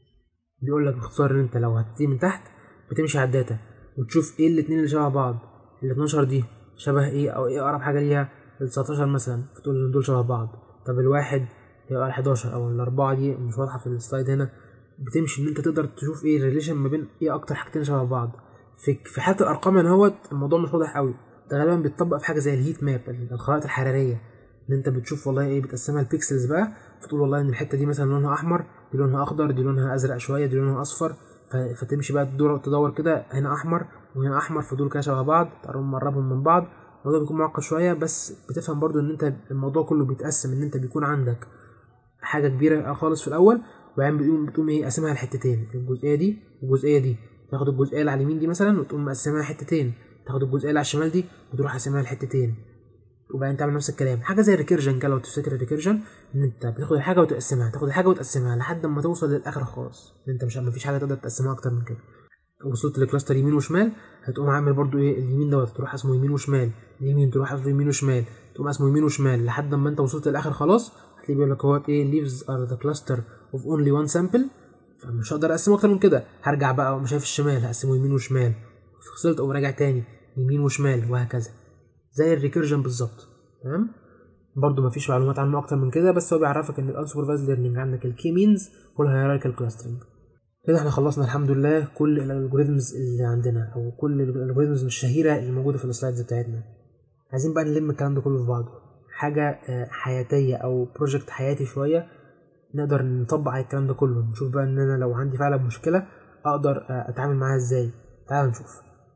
بيقول لك باختصار ان انت لو هتبتدي من تحت بتمشي على الداتا وتشوف ايه الاتنين اللي شبه بعض ال 12 دي شبه ايه او ايه اقرب حاجه ليها ال 19 مثلا فتقول ان دول شبه بعض طب الواحد يبقى ال 11 او الاربعه دي مش واضحه في السلايد هنا بتمشي ان انت تقدر تشوف ايه الريليشن ما بين ايه اكتر حاجتين شبه بعض في في حاله الارقام هنا هوت الموضوع مش واضح قوي ده غالبا بيتطبق في حاجه زي الهيت ماب الخرائط الحراريه ان انت بتشوف والله ايه بتقسمها البيكسلز بقى فتقول والله ان الحته دي مثلا لونها احمر دي لونها اخضر دي لونها ازرق شويه دي لونها اصفر فتمشي بقى تدور تدور كده هنا احمر وهنا احمر فدول كده شبه بعض تقرب مقربهم من بعض الموضوع بيكون معقد شويه بس بتفهم برضو ان انت الموضوع كله بيتقسم ان انت بيكون عندك حاجه كبيره خالص في الاول وبعدين بتقوم بتقوم ايه قاسمها لحتتين الجزئيه دي والجزئيه دي تاخد الجزئيه اللي على اليمين دي مثلا وتقوم مقسمها حتتين تاخد الجزئيه اللي على الشمال دي وتروح قاسمها لحتتين وبعدين تعمل نفس الكلام حاجه زي الريكيرجن كده لو تفتكر الريكيرجن ان انت بتاخد الحاجه وتقسمها تاخد الحاجه وتقسمها لحد ما توصل للاخر خالص ان انت مش مفيش حاجه تقدر تقسمها اكتر من كده وصلت لكلاستر يمين وشمال هتقوم عامل برضو ايه اليمين دوت تروح اسمه يمين وشمال اليمين تروح اسمه يمين وشمال تقوم اسمه يمين وشمال لحد ما انت وصلت للاخر خلاص هتلاقيه بيقول لك اهوت ايه leaves are the cluster of only one sample فمش هقدر اقسمه اكتر من كده هرجع بقى مش شايف الشمال هقسمه يمين وشمال وصلت اقوم راجع تاني يمين وشمال وهكذا زي الريكيرجن بالظبط تمام برضه مفيش معلومات عنه اكتر من كده بس هو بيعرفك ان الانسوبرفايزد ليرنينج عندك الكي مينز والهيراريكال كلاسترنج كده احنا خلصنا الحمد لله كل الالجوريزمز اللي عندنا او كل الالجوريزمز الشهيره اللي موجوده في السلايدز بتاعتنا عايزين بقى نلم الكلام ده كله في بعضه حاجه حياتيه او بروجكت حياتي شويه نقدر نطبق على الكلام ده كله نشوف بقى ان انا لو عندي فعلا مشكله اقدر اتعامل معاها ازاي تعال نشوف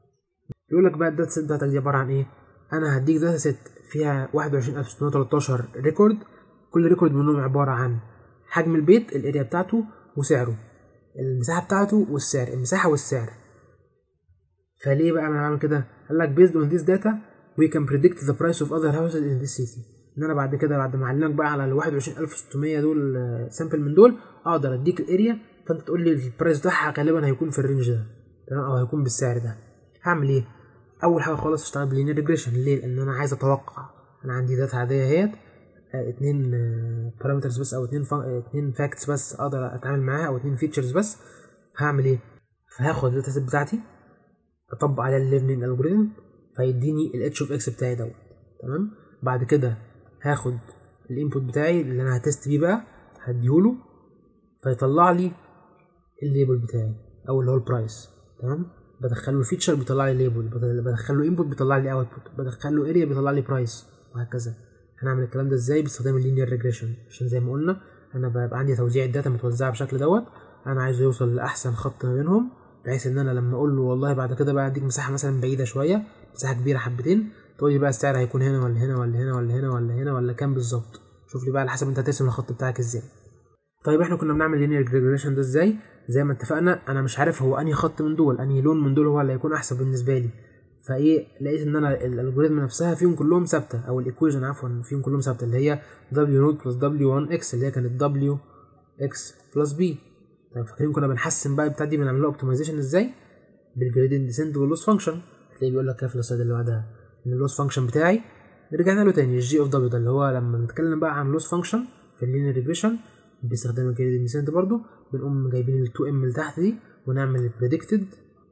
يقول لك بقى الداتا سيت بتاعتك دي عباره عن ايه انا هديك داتا سيت فيها 21613 ريكورد كل ريكورد منهم عباره عن حجم البيت الاريا بتاعته وسعره المساحه بتاعته والسعر المساحه والسعر فليه بقى انا بعمل كده قال لك based on this data we can predict the price of other houses in this city ان انا بعد كده بعد ما اعلمك بقى على ال 21600 دول سامبل من دول اقدر اديك الاريا فانت تقول لي البرايس بتاعها غالبا هيكون في الرينج ده تمام او هيكون بالسعر ده هعمل ايه اول حاجه خالص اشتغل بلينير ريجريشن ليه لان انا عايز اتوقع انا عندي داتا عاديه اهيت اتنين بارامترز بس او اتنين فا... اتنين فاكتس بس اقدر اتعامل معاها او اتنين فيتشرز بس هعمل ايه فهاخد الداتا سيت بتاعتي اطبق عليها الليرنينج الجوريزم فيديني الاتش اوف اكس بتاعي دوت تمام بعد كده هاخد الانبوت بتاعي اللي انا هتست بيه بقى هديهوله فيطلع لي الليبل بتاعي او اللي هو البرايس تمام بدخله فيتشر بيطلع لي ليبل بدخله انبوت بيطلع لي اوتبوت بدخله اريا بيطلع لي برايس وهكذا هنعمل الكلام ده ازاي باستخدام اللينير ريجريشن عشان زي ما قلنا انا بيبقى عندي توزيع الداتا متوزعه بالشكل دوت انا عايزه يوصل لاحسن خط ما بينهم بحيث ان انا لما اقول له والله بعد كده بقى اديك مساحه مثلا بعيده شويه مساحه كبيره حبتين تقول لي بقى السعر هيكون هنا ولا هنا ولا هنا ولا هنا ولا هنا ولا كام بالظبط شوف لي بقى على حسب انت هترسم الخط بتاعك ازاي طيب احنا كنا بنعمل لينير ريجريشن ده ازاي زي ما اتفقنا انا مش عارف هو انهي خط من دول انهي لون من دول هو اللي هيكون احسن بالنسبه لي فايه لقيت ان انا الالجوريزم نفسها فيهم كلهم ثابته او الايكويشن عفوا فيهم كلهم ثابته اللي هي w نود بلس w1 x اللي هي كانت w x بلس b طيب فاكرين كنا بنحسن بقى بتاع دي بنعمل له اوبتمايزيشن ازاي بالجريدينت ديسنت واللوس فانكشن هتلاقيه بيقول لك كده في السلايد اللي بعدها ان اللوس فانكشن بتاعي رجعنا له تاني الجي اوف دبليو ده اللي هو لما بنتكلم بقى عن لوس فانكشن في اللينير ريجريشن باستخدام الجريدينت ديسنت برضو بنقوم جايبين ال 2 ام اللي تحت دي ونعمل البريدكتد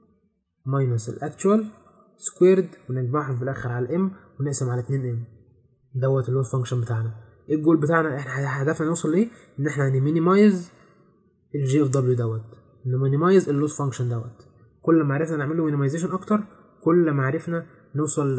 ماينس الاكتوال سكويرد ونجمعهم في الاخر على الام ونقسم على 2 ام دوت اللوس فانكشن بتاعنا ايه الجول بتاعنا احنا هدفنا نوصل ليه ان احنا هنمينيمايز الجي اوف دبليو دوت نمينيمايز اللوس فانكشن دوت كل ما عرفنا نعمل له مينيمايزيشن اكتر كل ما عرفنا نوصل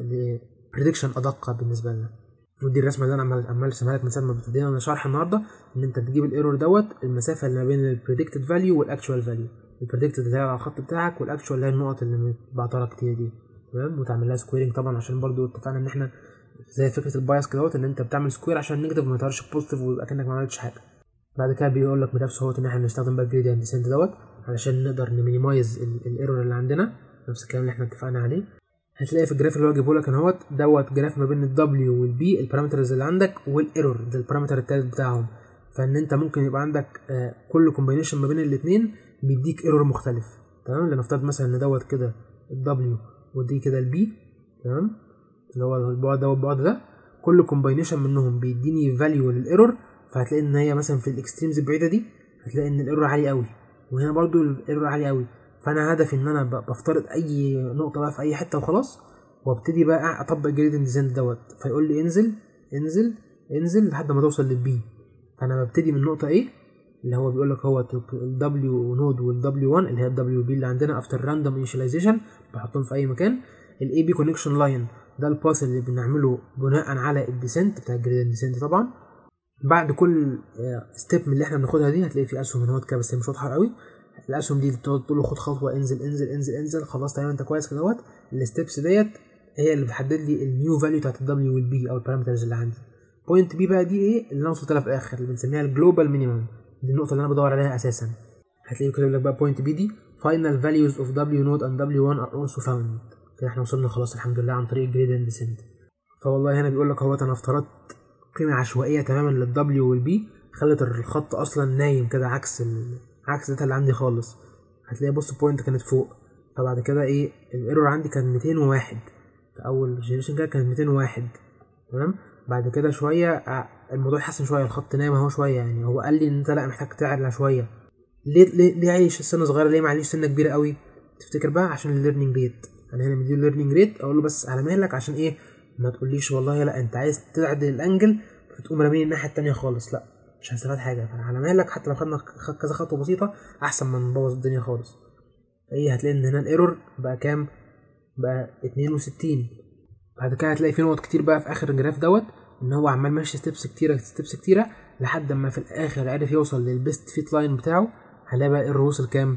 لبريدكشن ادق بالنسبه لنا ودي الرسمه اللي انا عمال عمال ارسمها لك من ساعه ما ابتدينا انا شرح النهارده ان انت بتجيب الايرور دوت المسافه اللي ما بين البريدكتد فاليو والاكشوال فاليو البريدكتد اللي هي على الخط بتاعك والاكشوال اللي هي النقط اللي بعتها كتير دي تمام وتعمل لها سكويرنج طبعا عشان برضو اتفقنا ان احنا زي فكره البايس كده ان انت بتعمل سكوير عشان نيجاتيف ما يظهرش بوزيتيف ويبقى كانك ما عملتش حاجه بعد كده بيقول لك بنفسه هو ان احنا نستخدم بقى الجريدينت ديسنت دوت علشان نقدر نمينيمايز الايرور اللي عندنا نفس الكلام اللي احنا اتفقنا عليه هتلاقي في الجراف اللي هو جايبه لك اهوت دوت جراف ما بين الدبليو والبي البارامترز اللي عندك والايرور ده البارامتر التالت بتاعهم فان انت ممكن يبقى عندك آه كل كومبينيشن ما بين الاثنين بيديك ايرور مختلف تمام لنفترض مثلا ان دوت كده الدبليو ودي كده البي تمام اللي هو البعد ده والبعد ده كل كومبينيشن منهم بيديني فاليو للايرور فهتلاقي ان هي مثلا في الاكستريمز البعيده دي هتلاقي ان الايرور عالي قوي وهنا برضو الايرور عالي قوي فانا هدفي ان انا بفترض اي نقطه بقى في اي حته وخلاص وابتدي بقى اطبق جريدنت ديزاين دوت فيقول لي انزل انزل انزل لحد ما توصل للبي فانا ببتدي من نقطه ايه اللي هو بيقول لك هو الدبليو نود والدبليو 1 اللي هي الدبليو بي اللي عندنا افتر راندوم انيشاليزيشن بحطهم في اي مكان الاي بي كونكشن لاين ده الباس اللي بنعمله بناء على الديسنت بتاع الجريدنت ديسنت طبعا بعد كل ستيب من اللي احنا بناخدها دي هتلاقي في اسهم هنا كده بس هي مش واضحه قوي الاسهم دي تقعد تقول له خد خطوه انزل انزل انزل انزل خلاص تمام انت كويس كده اهوت الستبس ديت هي اللي بتحدد لي النيو فاليو بتاعت الدبليو والبي او البارامترز اللي عندي بوينت بي بقى دي ايه اللي انا وصلت لها في الاخر اللي بنسميها الجلوبال مينيمم دي النقطه اللي انا بدور عليها اساسا هتلاقيه كاتب لك بقى بوينت بي دي final values of w node and w1 are also found كده احنا وصلنا خلاص الحمد لله عن طريق الجريدنت ديسنت فوالله هنا بيقول لك اهوت انا افترضت قيمه عشوائيه تماما للدبليو والبي خلت الخط اصلا نايم كده عكس ال... عكس الداتا اللي عندي خالص هتلاقي بص بوينت كانت فوق فبعد كده ايه الايرور عندي كان 201 في اول جنريشن كده كانت 201 تمام بعد كده شويه الموضوع اتحسن شويه الخط نايم اهو شويه يعني هو قال لي ان انت لا محتاج تعلى شويه ليه ليه ليه عايش السنه صغيره ليه معليش سنه كبيره قوي تفتكر بقى عشان الليرنينج ريت انا هنا مديله الليرنينج ريت اقول له بس على مهلك عشان ايه ما تقوليش والله لا انت عايز تعدل الانجل فتقوم راميني الناحيه التانية خالص لا مش هستفاد حاجه على مهلك حتى لو خدنا كذا خطوه بسيطه احسن ما نبوظ الدنيا خالص ايه هتلاقي ان هنا الايرور بقى كام بقى 62 بعد كده هتلاقي في نقط كتير بقى في اخر الجراف دوت ان هو عمال ماشي ستيبس كتيره ستيبس كتيره لحد ما في الاخر عرف يوصل للبيست فيت لاين بتاعه هنلاقي بقى الايرور وصل كام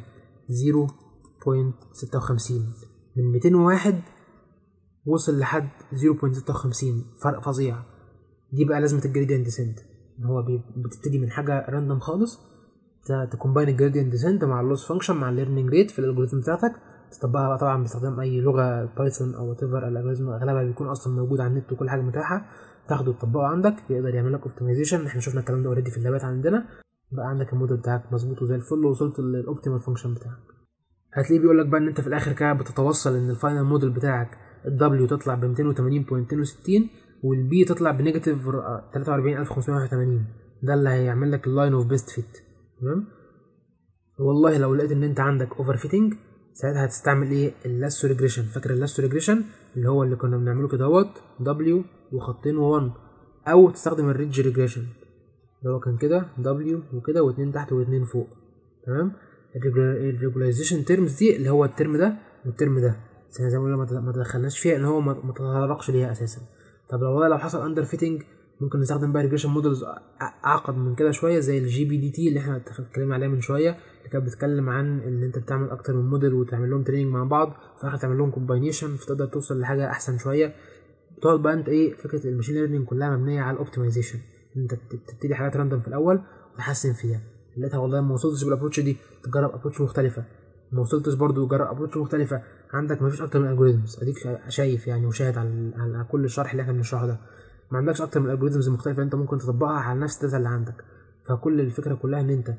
0.56 من 201 وصل لحد 0.56 فرق فظيع دي بقى لازمه الجريدينت ديسنت ان هو بتبتدي من حاجه راندوم خالص تكومباين الجريدينت ديسنت مع اللوس فانكشن مع الليرنينج ريت في الالجوريثم بتاعتك تطبقها بقى طبعا باستخدام اي لغه بايثون او وات ايفر الالجوريثم اغلبها بيكون اصلا موجود على النت وكل حاجه متاحه تاخده تطبقه عندك يقدر يعمل لك اوبتمايزيشن احنا شفنا الكلام ده اوريدي في اللابات عندنا بقى عندك الموديل بتاعك مظبوط وزي الفل ووصلت للاوبتيمال فانكشن بتاعك هتلاقيه بيقول لك بقى ان انت في الاخر كده بتتوصل ان الفاينل موديل بتاعك الدبليو تطلع ب 280.260 والبي تطلع بنيجاتيف 43581 ده اللي هيعمل لك اللاين اوف بيست فيت تمام والله لو لقيت ان انت عندك اوفر فيتنج ساعتها هتستعمل ايه اللاسو ريجريشن فاكر اللاسو ريجريشن اللي هو اللي كنا بنعمله كده اهوت دبليو وخطين و1 او تستخدم الريدج ريجريشن اللي هو كان كده دبليو وكده واتنين تحت واتنين فوق تمام الريجولاريزيشن تيرمز دي اللي هو الترم ده والترم ده بس زي ما بقول ما ما تدخلناش فيها ان هو ما ما تتطرقش ليها اساسا طب لو والله لو حصل اندر فيتنج ممكن نستخدم بقى ريجريشن مودلز اعقد من كده شويه زي الجي بي دي تي اللي احنا اتكلمنا عليها من شويه اللي كانت بتتكلم عن ان انت بتعمل اكتر من موديل وتعمل لهم تريننج مع بعض في الاخر تعمل لهم كومباينيشن فتقدر توصل لحاجه احسن شويه بتقعد بقى انت ايه فكره الماشين ليرنينج كلها مبنيه على الاوبتمايزيشن انت تبتدي حاجات راندوم في الاول وتحسن فيها لقيتها والله ما وصلتش بالابروتش دي تجرب ابروتش مختلفه ما وصلتش برضو جرب ابروتش مختلفه عندك مفيش اكتر من الجوريزمز اديك شايف يعني وشاهد على على كل الشرح اللي احنا بنشرحه ده ما عندكش اكتر من الالجوريزمز المختلفه انت ممكن تطبقها على نفس الداتا اللي عندك فكل الفكره كلها ان انت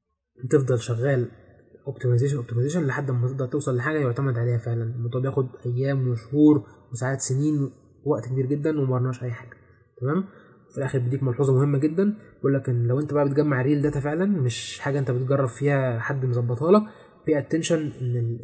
تفضل شغال اوبتمايزيشن اوبتمايزيشن لحد ما تقدر توصل لحاجه يعتمد عليها فعلا الموضوع بياخد ايام وشهور وساعات سنين وقت كبير جدا ومرناش اي حاجه تمام في الاخر بيديك ملحوظه مهمه جدا بيقول لك ان لو انت بقى بتجمع ريل داتا فعلا مش حاجه انت بتجرب فيها حد مظبطها لك بي اتنشن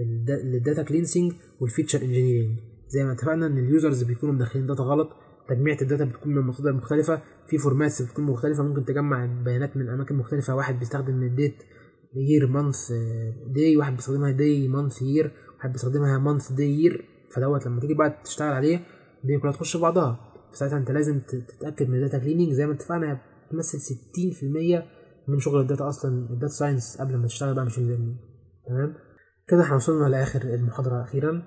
للداتا كلينسنج والفيتشر انجينيرنج زي ما اتفقنا ان اليوزرز بيكونوا مدخلين داتا غلط تجميع الداتا بتكون من مصادر مختلفه في فورماتس بتكون مختلفه ممكن تجمع بيانات من اماكن مختلفه واحد بيستخدم الديت يير مانث داي واحد بيستخدمها داي مانث يير واحد بيستخدمها مانث داي يير فدوت لما تيجي بقى تشتغل عليه الدنيا كلها تخش في بعضها فساعتها انت لازم تتاكد من الداتا كليننج زي ما اتفقنا بتمثل 60% من شغل الداتا اصلا الداتا ساينس قبل ما تشتغل بقى ماشين ليرنينج تمام كده احنا وصلنا لاخر المحاضره اخيرا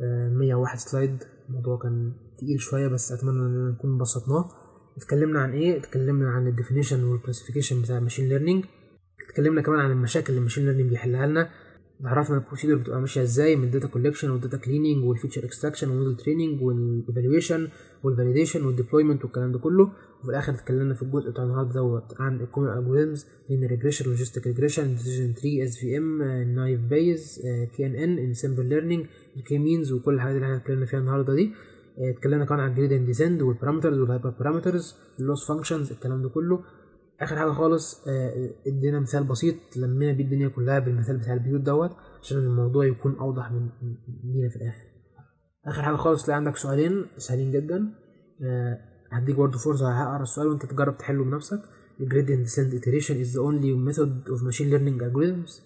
101 سلايد الموضوع كان تقيل شويه بس اتمنى ان نكون بسطناه اتكلمنا عن ايه اتكلمنا عن الديفينيشن والكلاسيفيكيشن بتاع الماشين ليرنينج اتكلمنا كمان عن المشاكل اللي الماشين ليرنينج بيحلها لنا عرفنا البروسيدور بتبقى ماشيه ازاي من الداتا كولكشن والداتا كليننج والفيتشر اكستراكشن والموديل تريننج والايفالويشن والفاليديشن والديبلويمنت والكلام ده كله وفي الاخر اتكلمنا في الجزء بتاع النهارده دوت عن الكومن الجوريزمز لين ريجريشن لوجيستيك ريجريشن ديسيجن تري اس في ام نايف بيز كي ان ان ان سمبل ليرنينج الكي مينز وكل الحاجات اللي احنا اتكلمنا فيها النهارده دي اتكلمنا كمان عن الجريدينت ديسند والبارامترز والهايبر بارامترز اللوس فانكشنز الكلام ده كله اخر حاجه خالص ادينا مثال بسيط لمينا بيه الدنيا كلها بالمثال بتاع البيوت دوت عشان الموضوع يكون اوضح من لينا في الاخر اخر حاجه خالص تلاقي عندك سؤالين سهلين جدا أه هديك برضه فرصه هقرا السؤال وانت تجرب تحله بنفسك gradient descent iteration is the only method of machine learning algorithms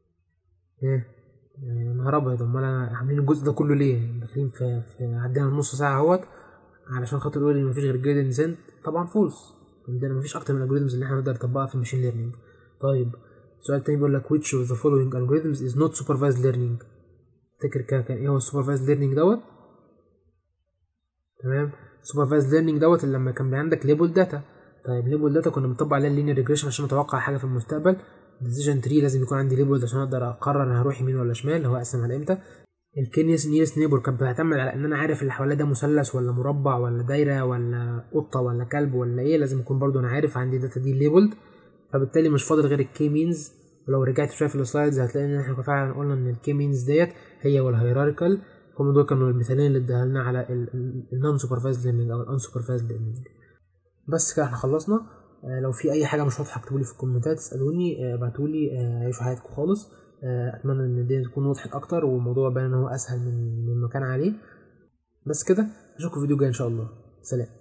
ايه يا نهار ابيض امال انا عاملين الجزء ده كله ليه داخلين في, في عدينا نص ساعه اهوت علشان خاطر يقول ان مفيش غير gradient descent طبعا فولس عندنا مفيش اكتر من الالجوريزمز اللي احنا نقدر نطبقها في الماشين ليرنينج طيب السؤال التاني بيقول لك which of the following algorithms is not supervised learning تفتكر كان ايه هو supervised learning دوت تمام supervised learning دوت اللي لما كان عندك label data طيب label data كنا بنطبق عليها linear regression عشان نتوقع حاجه في المستقبل decision tree لازم يكون عندي labels عشان اقدر اقرر انا هروح يمين ولا شمال هو اقسم على امتى الكينيس نيرس نيبر كانت بتعتمد على ان انا عارف اللي حواليا ده مثلث ولا مربع ولا دايره ولا قطه ولا كلب ولا ايه لازم يكون برضو انا عارف عندي داتا دي ليبلد فبالتالي مش فاضل غير الكي مينز ولو رجعت شويه في السلايدز هتلاقي ان احنا فعلا قلنا ان الكي مينز ديت هي والهيراريكال هم دول كانوا المثالين اللي اداها لنا على النون سوبرفايزد ليرنينج او الان سوبرفايزد ليرنينج بس كده احنا خلصنا آه لو في اي حاجه مش واضحه اكتبوا لي في الكومنتات اسالوني ابعتوا لي آه عيشوا حياتكم خالص اتمنى ان الدنيا تكون وضحت اكتر والموضوع بان ان هو اسهل من من ما كان عليه بس كده اشوفكم في فيديو جاي ان شاء الله سلام